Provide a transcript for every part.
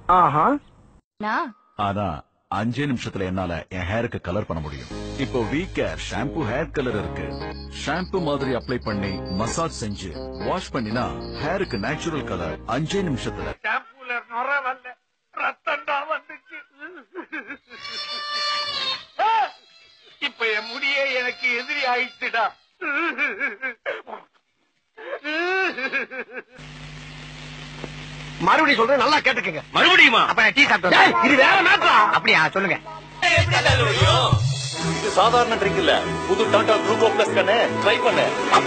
ஆஹா நான் ஆனா அஞ்சே நிமிஷத்துல என்னால என் ஹேருக்கு கலர் பண்ண முடியும் இப்போ we care shampoo hair colour இருக்கு ஷாம்பு மாதிரி அப்ளை பண்ணி மசாஜ் செஞ்சு வாஷ் பண்ணினா ஹேருக்கு நேச்சுரல் கலர் அஞ்சே நிமிஷத்துல ஷாம்பூல நுர வரல ரத்தம் தான் வந்துச்சு ஆ! இப்ப என் முடியே எனக்கு எதிரி ஆயிடுச்சுடா மறுபடியும் சொல்றேன் நல்லா கேட்டுக்கங்க மறுபடியுமா அப்ப நான் டீ சாப்பிட்டேன் இது வேற மேட்டரா அப்படியா சொல்லுங்க இது சாதாரண ட்ரிங்க் இல்ல புது டாடா குளுக்கோ பிளஸ் கண்ணு ட்ரை பண்ணு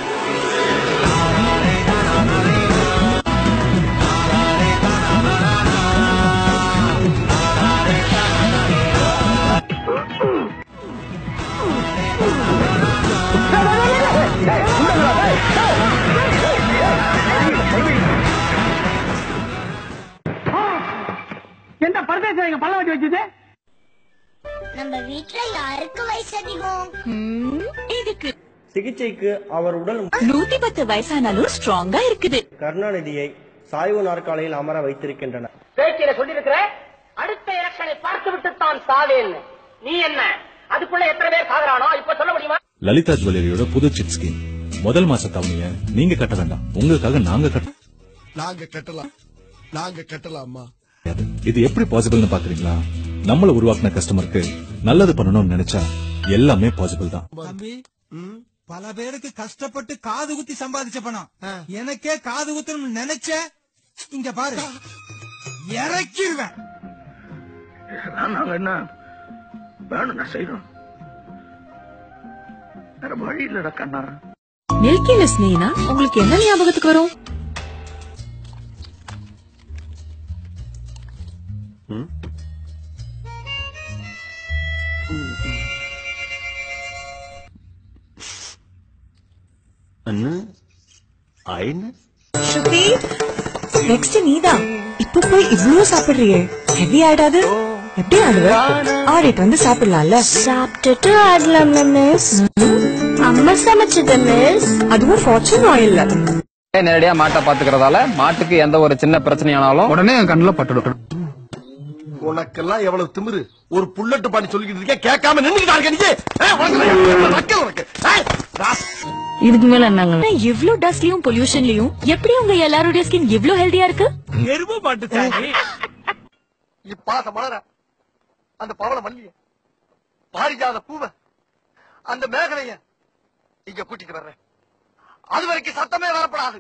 எந்த பரதேசம் பல்ல வச்சு வச்சது நம்ம வீட்ல யாருக்கு வயசு அதிகம் இதுக்கு சிகிச்சைக்கு அவர் உடல் நூத்தி பத்து வயசானாலும் ஸ்ட்ராங்கா இருக்குது கருணாநிதியை சாய்வு நாற்காலியில் அமர வைத்திருக்கின்றனர் பேச்சில சொல்லிருக்கிற அடுத்த எலெக்ஷனை பார்த்து விட்டு தான் சாவேன்னு நீ என்ன அதுக்குள்ள எத்தனை பேர் சாகுறானோ இப்ப சொல்ல முடியுமா லலிதா ஜுவல்லரியோட புது சிட் ஸ்கீம் முதல் மாச தவணைய நீங்க கட்ட வேண்டாம் உங்களுக்காக நாங்க கட்ட நாங்க கட்டலாம் நாங்க கட்டலாமா முடியாது. இது எப்படி பாசிபிள்னு பாக்குறீங்களா நம்மள உருவாக்குன கஸ்டமருக்கு நல்லது பண்ணணும்னு நினைச்சா எல்லாமே பாசிபிள் தான் தம்பி பல பேருக்கு கஷ்டப்பட்டு காது குத்தி சம்பாதிச்ச பணம் எனக்கே காது குத்தணும்னு நினைச்ச இங்க பாரு இறக்கிடுவேன் நாங்க என்ன வேணும் நான் செய்யறோம் வேற வழி இல்லடா கண்ணா மில்கி லெஸ்னா உங்களுக்கு என்ன ஞாபகத்துக்கு வரும் ஸ்ருதி நெக்ஸ்ட் நீதான் இப்ப போய் இவ்ளோ சாப்பிடுறியே ஹெவி ஆயிடாது எப்படி ஆடுவ ஆடிட்டு வந்து சாப்பிடலாம்ல சாப்பிட்டுட்டு ஆடலாம் மிஸ் அம்மா சமைச்சது மிஸ் அதுவும் ஃபார்ச்சூன் ஆயில்ல நேரடியா மாட்டை பாத்துக்கிறதால மாட்டுக்கு எந்த ஒரு சின்ன பிரச்சனையானாலும் உடனே என் கண்ணுல பட்டுடும் உனக்கெல்லாம் எவ்வளவு திமிரு ஒரு புல்லட்டு பாடி சொல்லிக்கிட்டு இருக்கேன் கேட்காம நின்னுக்கிட்டா இருக்க நீ ஏய், உனக்கு எவ்வளவு நக்கல் உனக்கு ஏய், ராஸ். இதுக்கு மேல என்னங்க இவ்ளோ டஸ்ட்லயும் பொல்யூஷன்லயும் எப்படி உங்க எல்லாரோட ஸ்கின் இவ்ளோ ஹெல்தியா இருக்கு எருமை மாட்டு சாணி இப்பாச மலர அந்த பவள மல்லிய பாரிஜாத பூவ அந்த மேகலைய இங்க கூட்டிட்டு வர்றேன் அது வரைக்கும் சத்தமே வரப்படாது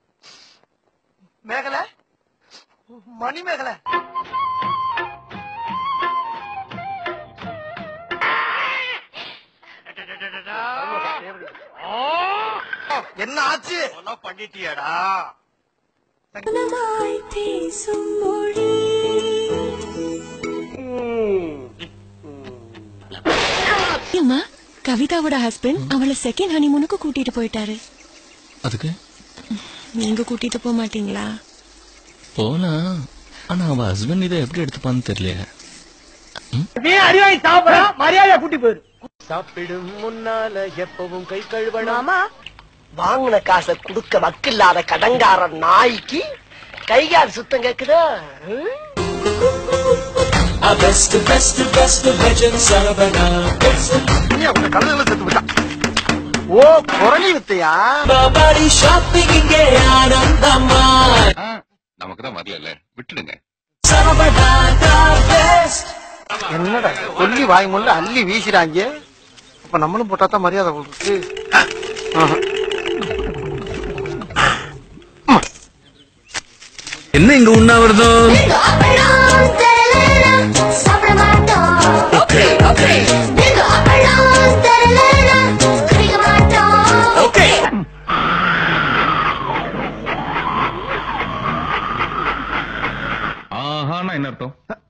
மேகலை மணி மேகலை என்ன ஆச்சு பண்ணிட்டியாடா அம்மா கவிதாவோட ஹஸ்பண்ட் அவளை செகண்ட் ஹனிமூனுக்கு கூட்டிட்டு போயிட்டாரு அதுக்கு நீங்க கூட்டிட்டு போக மாட்டீங்களா போனா ஆனா அவ ஹஸ்பண்ட் இதை எப்படி எடுத்துப்பான்னு தெரியல நீ அறிவாய் சாப்பிடா மரியாதை கூட்டி போயிரு சாப்பிடும் முன்னால எப்பவும் கை கழுவணும் ஆமா வாங்கின காசை குடுக்க வக்கில்லாத கடங்கார நாய்க்கு கைகால் சுத்தம் கேக்குதா உங்க கல்லுல செத்து விட்டான் ஓ குரலி வித்தையா நமக்கு தான் வரல விட்டுடுங்க என்னடா சொல்லி வாய் முள்ள அள்ளி வீசுறாங்க அப்ப நம்மளும் போட்டா தான் மரியாதை கொடுக்கு என்ன இங்க உண்ணாவிரதம் சாப்பிட மாட்டோம் நீங்க அப்பளம் தரலனா குடிக்க மாட்டோம் ஆஹானா என்ன அர்த்தம்